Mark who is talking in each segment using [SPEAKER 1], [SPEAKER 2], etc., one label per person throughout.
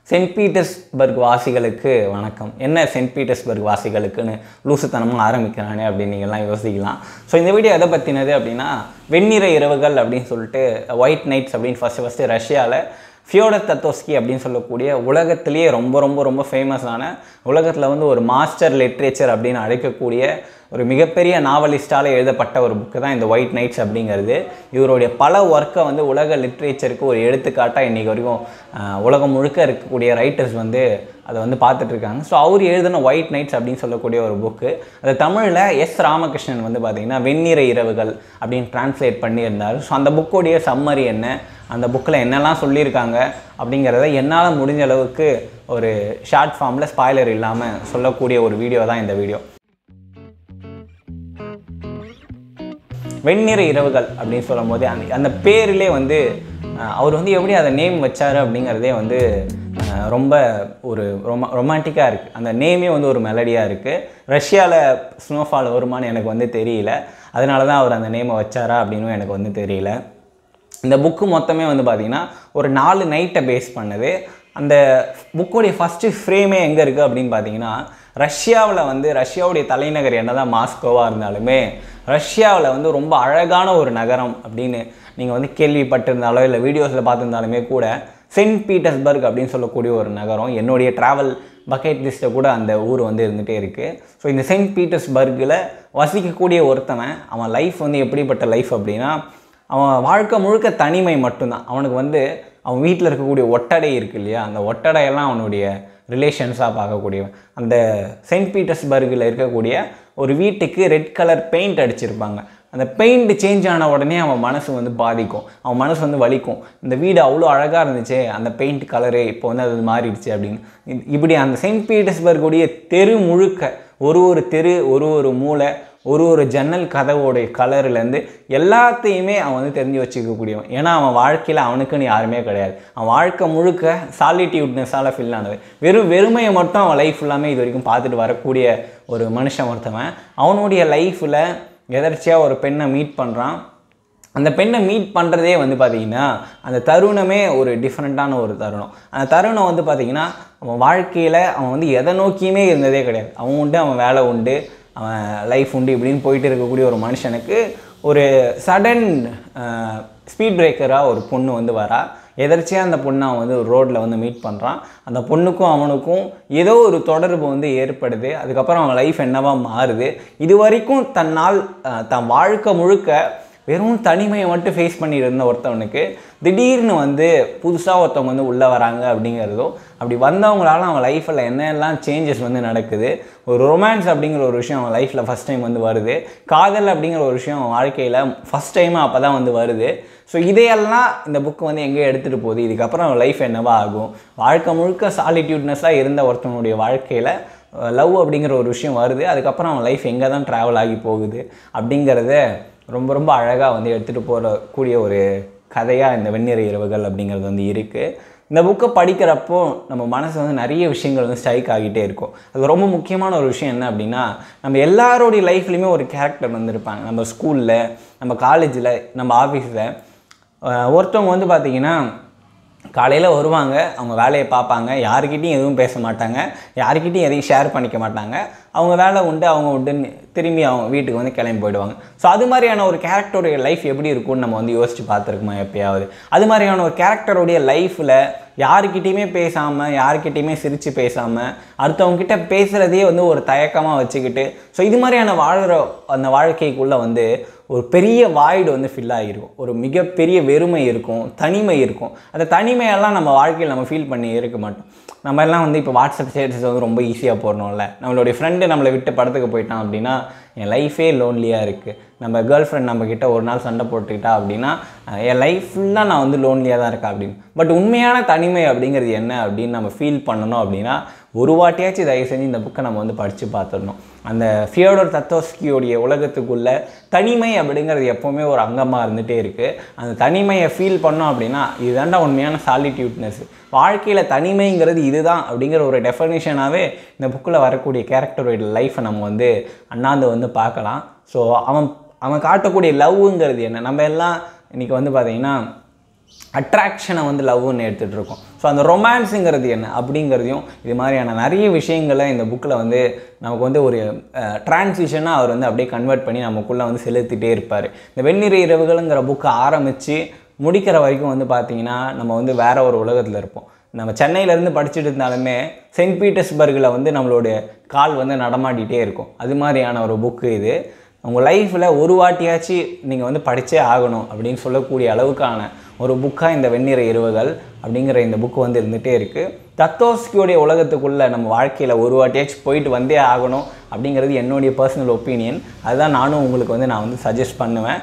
[SPEAKER 1] send Petersburg வாசிகளுக்கு வணக்கம் என்ன send Petersburg வாசிகளுக்குன்னு லூசுத்தனமாக ஆரம்பிக்கிறானே அப்படின்னு நீங்கள்லாம் யோசிக்கலாம் ஸோ இந்த வீடியோ எதை பற்றினது அப்படின்னா வெண்ணிற இரவுகள் அப்படின்னு சொல்லிட்டு ஒயிட் நைட்ஸ் அப்படின்னு ஃபஸ்ட்டு ஃபஸ்ட்டு ரஷ்யாவில் ஃபியோடர் தத்தோஸ்கி அப்படின்னு சொல்லக்கூடிய உலகத்திலேயே ரொம்ப ரொம்ப ரொம்ப ஃபேமஸான உலகத்தில் வந்து ஒரு மாஸ்டர் லிட்ரேச்சர் அப்படின்னு அழைக்கக்கூடிய ஒரு மிகப்பெரிய நாவலிஸ்டால் எழுதப்பட்ட ஒரு புக்கு தான் இந்த ஒயிட் நைட்ஸ் அப்படிங்கிறது இவருடைய பல ஒர்க்கை வந்து உலக லிட்ரேச்சருக்கு ஒரு எடுத்துக்காட்டாக இன்றைக்கி வரைக்கும் ஆஹ், உலகம் முழுக்க இருக்கக்கூடிய ரைட்டர்ஸ் வந்து அதை வந்து பார்த்துட்டு இருக்காங்க ஸோ அவர் எழுதின ஒயிட் நைட்ஸ் அப்படின்னு சொல்லக்கூடிய ஒரு புக்கு அது தமிழில் எஸ் ராமகிருஷ்ணன் வந்து பார்த்திங்கன்னா வெண்ணிற இரவுகள் அப்படின்னு டிரான்ஸ்லேட் பண்ணியிருந்தார் ஸோ அந்த புக்கோடைய சம்மரி என்ன அந்த புக்கில் என்னெல்லாம் சொல்லியிருக்காங்க அப்படிங்கிறத என்னால் முடிஞ்ச அளவுக்கு ஒரு ஷார்ட் ஃபார்மில் ஸ்பாய்லர் இல்லாமல் சொல்லக்கூடிய ஒரு வீடியோ தான் இந்த வீடியோ வெண்ணிற இரவுகள் அப்படின்னு சொல்லும்போது அந்த அந்த பேரிலே வந்து அஹ், அவர் வந்து எப்படி அதை நேம் வச்சார் அப்படிங்கிறதே வந்து அஹ், ரொம்ப ஒரு ரொமா ரொமான்டிக்காக இருக்குது அந்த நேமே வந்து ஒரு மெலடியாக இருக்குது ரஷ்யாவில் ஸ்னோஃபால் வருமான்னு எனக்கு வந்து தெரியல அதனால தான் அவர் அந்த நேமை வச்சாரா அப்படின்னு எனக்கு வந்து தெரியல இந்த புக்கு மொத்தமே வந்து பார்த்திங்கன்னா ஒரு நாலு நைட்டை பேஸ் பண்ணது அந்த புக்கோடைய ஃபஸ்ட்டு ஃப்ரேமே எங்கே இருக்குது அப்படின்னு பார்த்தீங்கன்னா ரஷ்யாவில் வந்து ரஷ்யாவுடைய தலைநகர் என்னதான் மாஸ்கோவாக இருந்தாலுமே ரஷ்யாவில் வந்து ரொம்ப அழகான ஒரு நகரம் அப்படின்னு நீங்கள் வந்து கேள்விப்பட்டிருந்தாலோ இல்லை வீடியோஸில் பார்த்துருந்தாலுமே கூட சென்ட் பீட்டர்ஸ்பர்க் அப்படின்னு சொல்லக்கூடிய ஒரு நகரம் என்னுடைய ட்ராவல் பக்கெட் லிஸ்ட்டில் கூட அந்த ஊர் வந்து இருந்துகிட்டே இருக்குது ஸோ இந்த சென்ட் பீட்டர்ஸ்பர்கில் வசிக்கக்கூடிய ஒருத்தவன் அவன் லைஃப் வந்து எப்படிப்பட்ட லைஃப் அப்படின்னா அவன் வாழ்க்கை முழுக்க தனிமை மட்டும்தான் அவனுக்கு வந்து அவன் வீட்டில் இருக்கக்கூடிய ஒட்டடை இருக்கு இல்லையா அந்த ஒட்டடையெல்லாம் அவனுடைய ரிலேஷன்ஸாக பார்க்கக்கூடியவன் அந்த சென்ட் பீட்டர்ஸ்பர்கில் இருக்கக்கூடிய ஒரு வீட்டுக்கு ரெட் கலர் பெயிண்ட் அடிச்சிருப்பாங்க அந்த பெயிண்ட் சேஞ்ச் ஆன உடனே அவன் மனசு வந்து பாதிக்கும் அவன் மனசு வந்து வலிக்கும் இந்த வீடு அவ்வளோ அழகாக இருந்துச்சே அந்த பெயிண்ட் கலரு இப்போ வந்து அது மாறிடுச்சு அப்படின்னு இ- இப்படி அந்த சென்ட் பீட்டர்ஸ்பர்குடைய தெரு முழுக்க ஒரு ஒரு தெரு ஒரு ஒரு மூலை ஒரு ஒரு ஜன்னல் கதவோடைய கலர்லேருந்து எல்லாத்தையுமே அவன் வந்து தெரிஞ்சு வச்சுக்கக்கூடியவன் ஏன்னா அவன் வாழ்க்கையில் அவனுக்குன்னு யாருமே கிடையாது அவன் வாழ்க்கை முழுக்க சாலிட்டியூட்னஸால் ஃபில் ஆனது வெறும் வெறுமையை மட்டும் அவன் லைஃப் ஃபுல்லாமே இது வரைக்கும் பார்த்துட்டு வரக்கூடிய ஒரு மனுஷன் ஒருத்தவன் அவனுடைய லைஃப்பில் எதர்ச்சியாக ஒரு பெண்ணை மீட் பண்ணுறான் அந்த பெண்ணை மீட் பண்ணுறதே வந்து பார்த்தீங்கன்னா அந்த தருணமே ஒரு டிஃப்ரெண்ட்டான ஒரு தருணம் அந்த தருணம் வந்து பார்த்தீங்கன்னா அவன் வாழ்க்கையில் அவன் வந்து எதை நோக்கியுமே இருந்ததே கிடையாது அவன் உண்டு அவன் வேலை உண்டு அவன் லைஃப் உண்டு இப்படின்னு போயிட்டு இருக்கக்கூடிய ஒரு மனுஷனுக்கு ஒரு சடன் ஸ்பீட் பிரேக்கராக ஒரு பொண்ணு வந்து வரா எதர்ச்சியாக அந்த பொண்ணை அவன் வந்து ஒரு ரோட்டில் வந்து மீட் பண்ணுறான் அந்த பொண்ணுக்கும் அவனுக்கும் ஏதோ ஒரு தொடர்பு வந்து ஏற்படுது அதுக்கப்புறம் அவன் லைஃப் என்னவா மாறுது இது வரைக்கும் தன்னால் அஹ், தன் வாழ்க்கை முழுக்க வெறும் தனிமையை மட்டும் ஃபேஸ் பண்ணிட்டு இருந்த ஒருத்தவனுக்கு திடீர்னு வந்து புதுசாக ஒருத்தவங்க வந்து உள்ளே வராங்க அப்படிங்கிறதோ அப்படி வந்தவங்களால அவன் லைஃப்பில் என்னெல்லாம் சேஞ்சஸ் வந்து நடக்குது ஒரு ரொமான்ஸ் அப்படிங்கிற ஒரு விஷயம் அவன் லைஃப்பில் ஃபஸ்ட் டைம் வந்து வருது காதல் அப்படிங்கிற ஒரு விஷயம் அவன் வாழ்க்கையில் ஃபஸ்ட் டைமாக அப்போ தான் வந்து வருது ஸோ இதையெல்லாம் இந்த புக்கு வந்து எங்கே எடுத்துகிட்டு போகுது இதுக்கப்புறம் அவன் லைஃப் என்னவா ஆகும் வாழ்க்கை முழுக்க சாலிட்யூட்னஸாக இருந்த ஒருத்தவனுடைய வாழ்க்கையில் லவ் அப்படிங்கிற ஒரு விஷயம் வருது அதுக்கப்புறம் அவன் லைஃப் எங்கே தான் ட்ராவல் ஆகி போகுது அப்படிங்கிறத ரொம்ப ரொம்ப அழகாக வந்து எடுத்துகிட்டு போகிற கூடிய ஒரு கதையாக இந்த வெண்ணிற இரவுகள் அப்படிங்கிறது வந்து இருக்குது இந்த புக்கை படிக்கிறப்போ நம்ம மனசு வந்து நிறைய விஷயங்கள் வந்து ஸ்ட்ரைக் ஆகிட்டே இருக்கும் அது ரொம்ப முக்கியமான ஒரு விஷயம் என்ன அப்படின்னா நம்ம எல்லாரோடைய லைஃப்லையுமே ஒரு கேரக்டர் வந்திருப்பாங்க நம்ம ஸ்கூலில் நம்ம காலேஜில் நம்ம ஆஃபீஸில் ஒருத்தவங்க வந்து பார்த்திங்கன்னா காலையில் வருவாங்க அவங்க வேலையை பார்ப்பாங்க யாருக்கிட்டையும் எதுவும் பேச மாட்டாங்க யாருக்கிட்டையும் எதையும் ஷேர் பண்ணிக்க மாட்டாங்க அவங்க வேலை உண்டு அவங்க உண்டுன்னு திரும்பி அவங்க வீட்டுக்கு வந்து கிளம்பி போயிடுவாங்க ஸோ அது மாதிரியான ஒரு கேரக்டருடைய லைஃப் எப்படி இருக்கும்னு நம்ம வந்து யோசித்து பார்த்துருக்கோமா எப்பயாவது அது மாதிரியான ஒரு கேரக்டருடைய லைஃப்பில் யாருக்கிட்டேயுமே பேசாமல் யாருக்கிட்டேயுமே சிரித்து பேசாமல் அடுத்தவங்ககிட்ட பேசுகிறதையே வந்து ஒரு தயக்கமாக வச்சுக்கிட்டு ஸோ இது மாதிரியான வாழ்கிற அந்த வாழ்க்கைக்குள்ளே வந்து ஒரு பெரிய வாய்டு வந்து ஃபில் ஆகிருக்கும் ஒரு மிகப்பெரிய வெறுமை இருக்கும் தனிமை இருக்கும் அந்த தனிமையெல்லாம் நம்ம வாழ்க்கையில் நம்ம ஃபீல் பண்ணி இருக்க மாட்டோம் நம்ம எல்லாம் வந்து இப்போ வாட்ஸ்அப் ஸ்டேட்டஸ் வந்து ரொம்ப ஈஸியாக போடணும்ல நம்மளுடைய ஃப்ரெண்டு நம்மளை விட்டு படத்துக்கு போயிட்டான் அப்படின்னா என் லைஃபே லோன்லியாக இருக்குது நம்ம கேர்ள் ஃப்ரெண்ட் நம்மக்கிட்ட ஒரு நாள் சண்டை போட்டுக்கிட்டா அப்படின்னா அஹ் என் லைஃப் ஃபுல்லாக நான் வந்து லோன்லியாக தான் இருக்கேன் அப்படின்னு பட் உண்மையான தனிமை அப்படிங்கிறது என்ன அப்படின்னு நம்ம ஃபீல் பண்ணணும் அப்படின்னா ஒரு வாட்டியாச்சும் தயவு செஞ்சு இந்த புக்கை நம்ம வந்து படித்து பார்த்துடணும் அந்த ஃபியோடர் தத்தோஸ்கியோடைய உலகத்துக்குள்ள தனிமை அப்படிங்கிறது எப்போவுமே ஒரு அங்கமாக இருந்துகிட்டே இருக்குது அந்த தனிமையை ஃபீல் பண்ணோம் அப்படின்னா இதுதான்டா உண்மையான சாலிட்யூட்னஸ் வாழ்க்கையில் தனிமைங்கிறது இதுதான் அப்படிங்கிற ஒரு டெஃபனிஷனாகவே இந்த புக்கில் வரக்கூடிய கேரக்டரோட லைஃப்பை நம்ம வந்து அண்ணாந்து வந்து பார்க்கலாம் ஸோ அவன் அவன் காட்டக்கூடிய லவ்ங்கிறது என்ன நம்ம எல்லாம் இன்றைக்கி வந்து பார்த்திங்கன்னா அட்ராக்ஷனை வந்து லவ்னு எடுத்துகிட்டு இருக்கோம் ஸோ அந்த ரொமான்ஸுங்கிறது என்ன அப்படிங்கிறதையும் இது மாதிரியான நிறைய விஷயங்களை இந்த புக்கில் வந்து நமக்கு வந்து ஒரு டிரான்சிஷனாக அவர் வந்து அப்படியே கன்வெர்ட் பண்ணி நமக்குள்ளே வந்து செலுத்திட்டே இருப்பார் இந்த வெண்ணிற இரவுகளுங்கிற புக்கை ஆரம்பித்து முடிக்கிற வரைக்கும் வந்து பார்த்திங்கன்னா நம்ம வந்து வேற ஒரு உலகத்தில் இருப்போம் நம்ம சென்னையிலேருந்து படிச்சுட்டு இருந்தாலுமே செயின்ட் பீட்டர்ஸ்பர்கில் வந்து நம்மளுடைய கால் வந்து நடமாடிட்டே இருக்கும் அது மாதிரியான ஒரு புக்கு இது உங்கள் லைஃப்பில் ஒரு வாட்டியாச்சு நீங்கள் வந்து படித்தே ஆகணும் அப்படின்னு சொல்லக்கூடிய அளவுக்கான ஒரு புக்காக இந்த வெண்ணிற இரவுகள் அப்படிங்கிற இந்த புக்கு வந்து இருந்துகிட்டே இருக்குது தத்தோஸ்கியோடைய உலகத்துக்குள்ளே நம்ம வாழ்க்கையில் ஒரு வாட்டியாச்சும் போயிட்டு வந்தே ஆகணும் அப்படிங்கிறது என்னுடைய பர்சனல் ஒப்பீனியன் அதுதான் நானும் உங்களுக்கு வந்து நான் வந்து சஜஸ்ட் பண்ணுவேன்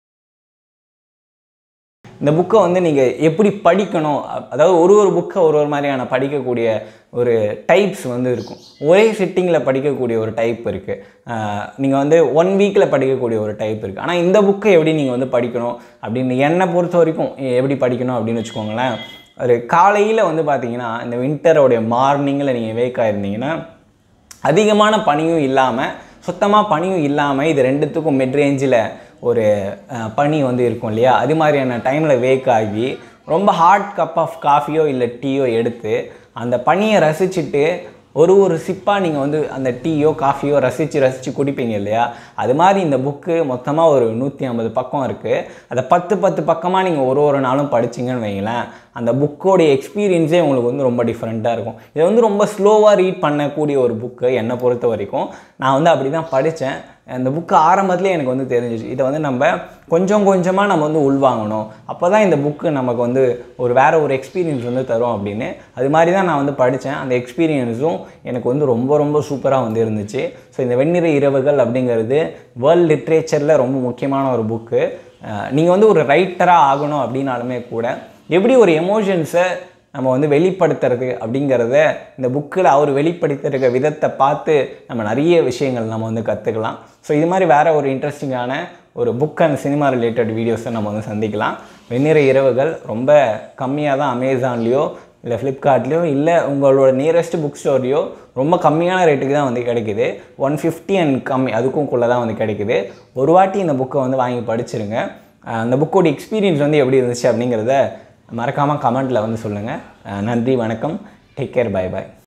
[SPEAKER 1] இந்த புக்கை வந்து நீங்கள் எப்படி படிக்கணும் அ- அதாவது ஒரு ஒரு புக்கை ஒரு ஒரு மாதிரியான படிக்கக்கூடிய ஒரு டைப்ஸ் வந்து இருக்கும் ஒரே சிட்டிங்கில் படிக்கக்கூடிய ஒரு டைப் இருக்குது நீங்கள் வந்து ஒன் வீக்கில் படிக்கக்கூடிய ஒரு டைப் இருக்குது ஆனால் இந்த புக்கை எப்படி நீங்கள் வந்து படிக்கணும் அப்படின்னு என்னை பொறுத்த வரைக்கும் எ- எப்படி படிக்கணும் அப்படின்னு வச்சுக்கோங்களேன் ஒரு காலையில் வந்து பார்த்தீங்கன்னா இந்த வின்டரோடைய மார்னிங்கில் நீங்கள் வேக் ஆயிருந்தீங்கன்னா அதிகமான பனியும் இல்லாமல் சுத்தமாக பனியும் இல்லாமல் இது ரெண்டுத்துக்கும் மிட் ரேஞ்சில் ஒரு அஹ், பனி வந்து இருக்கும் இல்லையா அது மாதிரியான டைமில் வேக் ஆகி ரொம்ப ஹாட் கப் ஆஃப் காஃபியோ இல்லை டீயோ எடுத்து அந்த பனியை ரசிச்சுட்டு ஒரு ஒரு சிப்பாக நீங்கள் வந்து அந்த டீயோ காஃபியோ ரசித்து ரசித்து குடிப்பீங்க இல்லையா அது மாதிரி இந்த புக்கு மொத்தமாக ஒரு நூற்றி ஐம்பது பக்கம் இருக்குது அதை பத்து பத்து பக்கமாக நீங்கள் ஒரு ஒரு நாளும் படிச்சீங்கன்னு வைங்களேன் அந்த புக்கோடைய எக்ஸ்பீரியன்ஸே உங்களுக்கு வந்து ரொம்ப டிஃப்ரெண்ட்டாக இருக்கும் இதை வந்து ரொம்ப ஸ்லோவாக ரீட் பண்ணக்கூடிய ஒரு புக்கு என்னை பொறுத்த வரைக்கும் நான் வந்து அப்படி தான் படித்தேன் அந்த புக்கு ஆரம்பத்திலே எனக்கு வந்து தெரிஞ்சிச்சு இதை வந்து நம்ம கொஞ்சம் கொஞ்சமாக நம்ம வந்து உள்வாங்கணும் அப்போ தான் இந்த புக்கு நமக்கு வந்து ஒரு வேற ஒரு எக்ஸ்பீரியன்ஸ் வந்து தரும் அப்படின்னு அது மாதிரி தான் நான் வந்து படித்தேன் அந்த எக்ஸ்பீரியன்ஸும் எனக்கு வந்து ரொம்ப ரொம்ப சூப்பராக வந்து இருந்துச்சு ஸோ இந்த வெண்ணிற இரவுகள் அப்படிங்கிறது வேர்ல்ட் லிட்ரேச்சரில் ரொம்ப முக்கியமான ஒரு புக்கு நீங்கள் வந்து ஒரு ரைட்டராக ஆகணும் அப்படின்னாலுமே கூட எப்படி ஒரு எமோஷன்ஸை நம்ம வந்து வெளிப்படுத்துறது அப்படிங்கிறத இந்த புக்கில் அவர் வெளிப்படுத்திருக்க விதத்தை பார்த்து நம்ம நிறைய விஷயங்கள் நம்ம வந்து கற்றுக்கலாம் ஸோ இது மாதிரி வேறு ஒரு இன்ட்ரெஸ்டிங்கான ஒரு புக் அண்ட் சினிமா ரிலேட்டட் வீடியோஸை நம்ம வந்து சந்திக்கலாம் வெண்ணிற இரவுகள் ரொம்ப கம்மியாக தான் அமேசான்லேயோ இல்லை ஃப்ளிப்கார்ட்லேயோ இல்லை உங்களோட நியரஸ்ட் புக் ஸ்டோர்லையோ ரொம்ப கம்மியான ரேட்டுக்கு தான் வந்து கிடைக்குது ஒன் ஃபிஃப்டி அண்ட் கம்மி அதுக்கும் குள்ளே தான் வந்து கிடைக்குது ஒரு வாட்டி இந்த புக்கை வந்து வாங்கி படிச்சிருங்க அஹ் அந்த புக்கோட எக்ஸ்பீரியன்ஸ் வந்து எப்படி இருந்துச்சு அப்படிங்கிறத மறக்காமல் கமெண்ட்டில் வந்து சொல்லுங்கள் நன்றி வணக்கம் டேக் கேர் பை பாய்